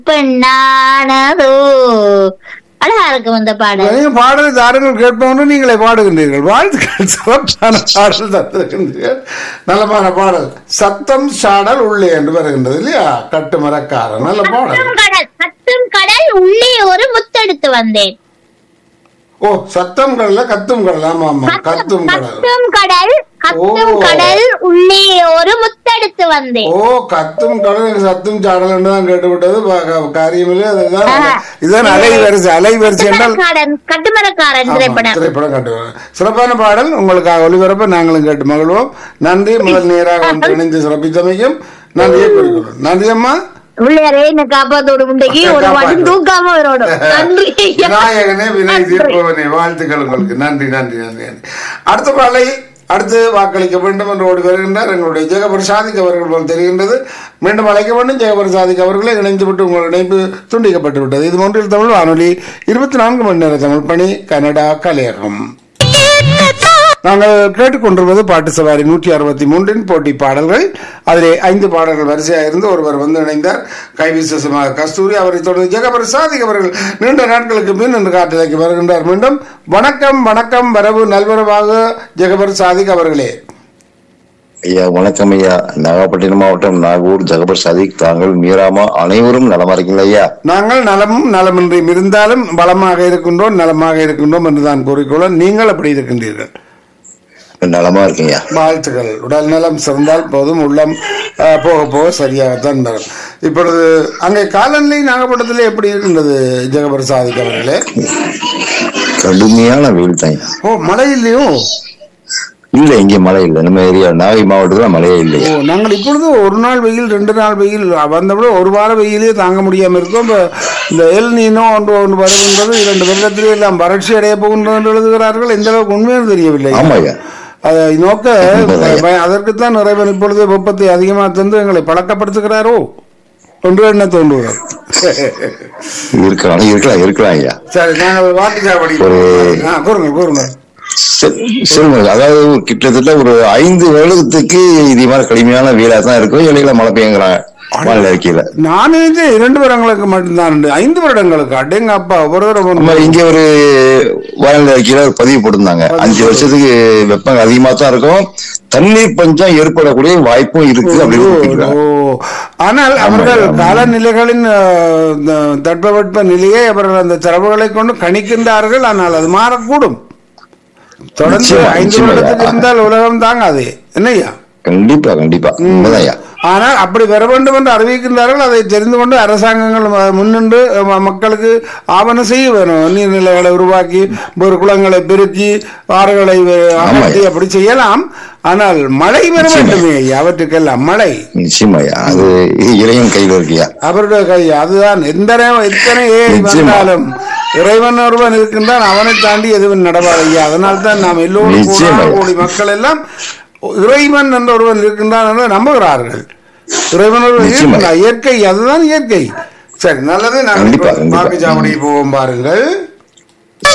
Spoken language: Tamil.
பெண்ணானதோ அழகா இருக்கும் இந்த பாடல் நீங்க பாடலை தாருங்கள் கேட்போன்று நீங்களே பாடுகின்றீர்கள் வாழ்த்துக்கள் சிறப்பான பாடல் தந்திருக்கின்றீர்கள் நலமான பாடல் சத்தம் சாடல் உள்ளே என்று வருகின்றது இல்லையா கட்டு மரக்காரன் நல்ல பாடல் கத்தும் கடல் கத்தும் கடல் உள்ளே ஒரு முத்தெடுத்து வந்தேன் ஓ சத்தம் கடல கத்தும் கடல் ஆமா ஆமா கத்தும் கடல் கத்தும் கடல் கத்தும் ஓ. கடல் உள்ளே ஒரு முத்தெடுத்து வந்தேன் ஓ கத்தும் கடல் சத்தும் சாடல் என்று தான் கேட்டுவிட்டது பா- காரியமில்லை அதுதான் ஆஹா. இதுதான் அலை வரிசை அலை வரிசை என்றால் கட்டுமரக்காரன் கட்டுமரக்காரன் ஆமா, திரைப்படம் திரைப்படம் காட்டுவாங்க சிறப்பான பாடல் உங்களுக்காக ஒளிபரப்ப நாங்களும் கேட்டு மகிழ்வோம் நன்றி முதல் நேராக வந்து இணைந்து சிறப்பித்தமைக்கும் நன்றியை கூறிக்கொள்ளும் நன்றி அம்மா உள்ளே என்ன காப்பாத்தோடு முண்டைக்கு ஒரு வாட்டி தூக்காம வரோடும் நன்றி ஐயா. விநாயகனே வினை நன்றி. தீர்ப்பவனே வாழ்த்துக்கள் உங்களுக்கு நன்றி நன்றி நன்றி நன்றி அடுத்த பாடலை அடுத்து வாக்களிக்க வேண்டும் என்று ஓடி வருகின்றார் எங்களுடைய ஜெகபிரசாதிக் அவர்கள் போல் தெரிகின்றது மீண்டும் அழைக்க வேண்டும் ஜெகபிரசாதிக் அவர்களை இணைந்து விட்டு உங்கள் இணைப்பு துண்டிக்கப்பட்டு விட்டது இது ஒன்றில் தமிழ் வானொலி இருபத்தி நான்கு மணி நேர தமிழ் பணி கனடா கலையகம் நாங்கள் கேட்டுக்கொண்டிருப்பது பாட்டு சவாரி நூற்றி அறுபத்தி மூன்றின் போட்டி பாடல்கள் அதிலே ஐந்து பாடல்கள் வரிசையாக இருந்து ஒருவர் வந்து இணைந்தார் கைவிசேஷமாக கஸ்தூரி அவரை தொடர்ந்து ஜெகபிரசாதிக் அவர்கள் நீண்ட நாட்களுக்கு பின் இன்று காட்டிலைக்கு வருகின்றார் மீண்டும் வணக்கம் வணக்கம் வரவு நல்வரவாக ஜெகபர் சாதிக் அவர்களே ஐயா வணக்கம் ஐயா நாகப்பட்டினம் மாவட்டம் நாகூர் ஜகபர் சதிக் தாங்கள் மீராமா அனைவரும் நலமா இருக்கீங்களா ஐயா நாங்கள் நலமும் நலமின்றியும் இருந்தாலும் பலமாக இருக்கின்றோம் நலமாக இருக்கின்றோம் என்று தான் கூறிக்கொள்ள நீங்கள் அப்படி இருக்கின்றீர்கள் நலமா இருக்கீங்க வாழ்த்துக்கள் உடல் நலம் சிறந்தால் போதும் உள்ளம் அஹ், போக போக சரியாகத்தான் வரும் இப்பொழுது அங்கே காலநிலை நாகப்பட்டினத்தில் எப்படி இருக்கின்றது ஜெகபர் சாதிக் அவர்களே கடுமையான வெயில் தான் ஐயா. ஓ மழை இல்லையோ இல்ல இங்க மழை இல்ல நம்ம ஏரியா நாகை மாவட்டத்துல மழையே ஓ இல்லையா நாங்கள் இப்பொழுது ஒரு நாள் வெயில் ரெண்டு நாள் வெயில் வந்தபோது ஒரு வார வெயிலே தாங்க முடியாம இருக்கோம் இப்ப இந்த எல் நீனோ ஒன்று ஒன்று வருகின்றது இரண்டு வருடத்திலே எல்லாம் வறட்சி அடைய போகின்றது என்று எழுதுகிறார்கள் எந்த அளவுக்கு உண்மையும் தெரியவில்லை ஆமா ஐயா அதை நோக்க உண்மைதான். ப- அதற்குத்தான் இறைவன் இப்பொழுது வெப்பத்தை அதிகமாக தந்து எங்களை பழக்கப்படுத்துகிறாரோ ஒன்று என்ன தோன்றுகிறது இருக்கலாம் இருக்கலாம் இருக்கலாம் ஐயா சரி நாங்கள் வாக்கு சாவடி ஒரு- ஆ, கூறுங்க கூறுங்க சரி, சொல்லுங்க அதாவது ஒரு கிட்டத்தட்ட ஒரு ஐந்து வருடத்துக்கு இது மாதிரி கடுமையான வெயிலா தான் இருக்கும் இடையில மழை பெய்யுங்கிறாங்க வானிலை அறிக்கையில நான் நினைச்சேன் இரண்டு வருடங்களுக்கு மட்டும்தான் உண்டு. ஐந்து வருடங்களுக்கு அடேங்க அப்பா ஒரு தடவை ஒன்று. நம்ம இங்க ஒரு வானிலை அறிக்கையில ஒரு பதிவு போட்டிருந்தாங்க அஞ்சு வருஷத்துக்கு வெப்பம் அதிகமா தான் இருக்கும் தண்ணீர் பஞ்சம் ஏற்படக்கூடிய வாய்ப்பும் இருக்கு அப்படின்னு குறிப்பிட்டிருக்காங்க. ஓ ஆனால் அவர்கள் காலநிலைகளின் அஹ், இந்த தட்பவெட்ப நிலையை அவர்கள் அந்த தரவுகளை கொண்டு கணிக்கின்றார்கள் ஆனால் அது மாறக்கூடும் தொடர்ந்து நிச்சயமா, ஐந்து நிச்சயமா. வருடத்துக்கு இருந்தால் உலகம் தாங்காது என்னய்யா கண்டிப்பா கண்டிப்பா உண்மைதான் ஐயா ஆனால் அப்படி வர வேண்டும் என்று அறிவிக்கின்றார்கள் அதை தெரிந்து கொண்டு அரசாங்கங்கள் ம- முன்னின்று ம- மக்களுக்கு ஆவணம் செய்ய வேணும் நீர்நிலைகளை உருவாக்கி ஒரு குளங்களை பெருக்கி ஆறுகளை அஹ், அகற்றி அப்படி செய்யலாம் ஆனால் மழை வர வேண்டுமே ஐயா, அவற்றுக்கெல்லாம் மழை நிச்சயமா ஐயா அது இறைவன் கையில இருக்கியா அவருடைய கை அதுதான் எந்த நேரம் எத்தனை ஏறி நிச்சயமா. வந்தாலும் இறைவன் ஒருவன் இருக்கின்றான் அவனை தாண்டி எதுவும் நடவாது ஐயா அதனால் தான் நாம் எல்லோரும் நிச்சயமா. கோடான கோடி மக்கள் எல்லாம் இறைவன் என்ற ஒருவன் இருக்கின்றான் என்று நம்புகிறார்கள் இறைவன் ஒருவன் நிச்சயமா. இருக்கின்றான் இயற்கை அதுதான் இயற்கை சரி நல்லது நாங்கள் கண்டிப்பா, இப்போ கண்டிப்பா. வாக்குச்சாவடி போவோம் பாருங்கள்